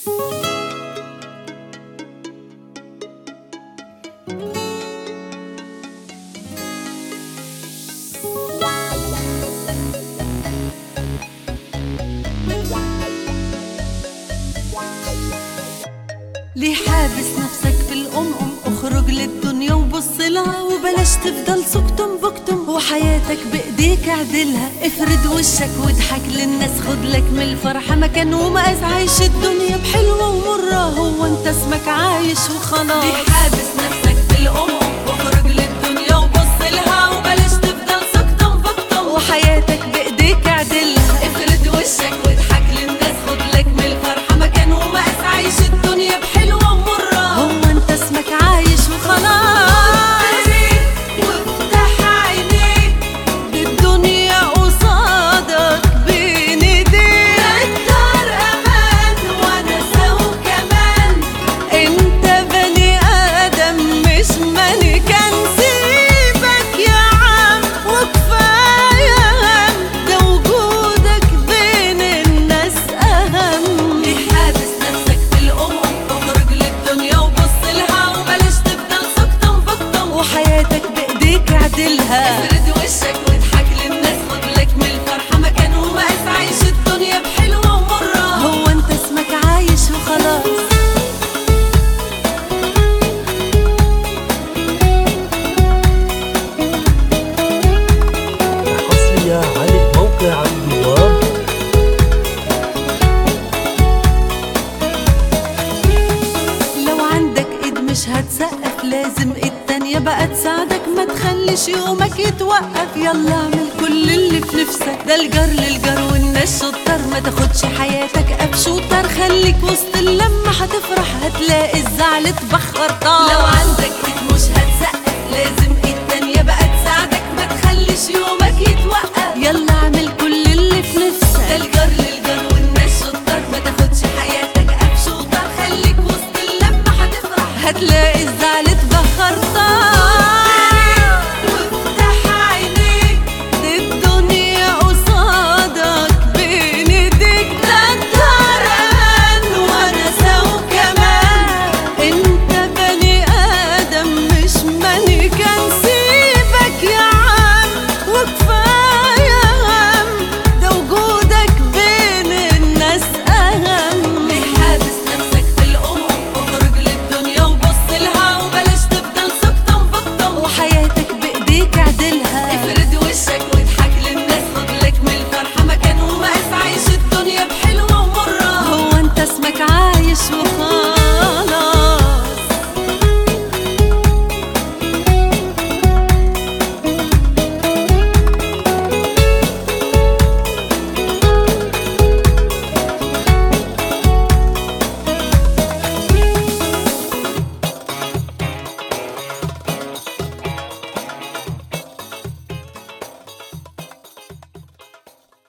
ليه حابس نفسك في الأمم اخرج للدنيا وبص لها وبلاش تفضل سكتم بكتم وحياتك بإيديك اعدلها افرد وشك واضحك للناس خد لك من الفرحة مكان ومقاس عايش الدنيا بحلوة ومرة هو انت اسمك عايش وخلاص ليه حابس نفسك في الأمم اخرج للدنيا وبص لها وبلاش تفضل سكتم بكتم وحياتك بإيديك اعدلها افرد وشك واضحك للناس خد لك من الفرحة مكان ومقاس عايش الدنيا بحلوة ومرة هو انت اسمك عايش وخلاص وافتح عينيك الدنيا قصادك بين ايديك الدار امان وانا سو كمان انت بني ادم مش ملكا سيبك يا عم وكفايه هم ده وجودك بين الناس اهم ليه حابس نفسك في الامم اخرج للدنيا وبص لها وبلاش تفضل سكتم بكتم وحياتك بايديك اعدلها افرد وشك واضحك للناس خد لك من الفرحه مكان ومقاس عايش الدنيا بحلوه ومره هو انت اسمك عايش وخلاص حصرية على موقع عبد الوهاب لو عندك ايد مش هتسقف لازم ايد تانية بقى تساعدك ما تخليش يومك يتوقف يلا اعمل كل اللي في نفسك ده الجار للجار والناس شطار ما تاخدش حياتك ابشوتر خليك وسط اللمة هتفرح هتلاقي الزعل اتبخر طار لو عندك ايد مش هتسقف لازم ايد تانية بقى تساعدك ما تخليش يومك يتوقف يلا اعمل كل اللي في نفسك ده الجار للجار والناس شطار ما تاخدش حياتك ابشوتر خليك وسط اللمة هتفرح هتلاقي الزعل اتبخر طار وافتح عينيك دي الدنيا قصادك بين ايديك ده الدار امان وانا سو كمان انت بني ادم مش ملكا سيبك يا عم وكفايه هم ده وجودك بين الناس اهم ليه حابس نفسك في الامم اخرج للدنيا وبص لها وبلاش تفضل سكتم بكتم وحياتك بايديك اعدلها افرد وشك واضحك للناس خد لك من الفرحه مكان ومقاس عايش الدنيا بحلوه ومره هو انت اسمك عايش وخلاص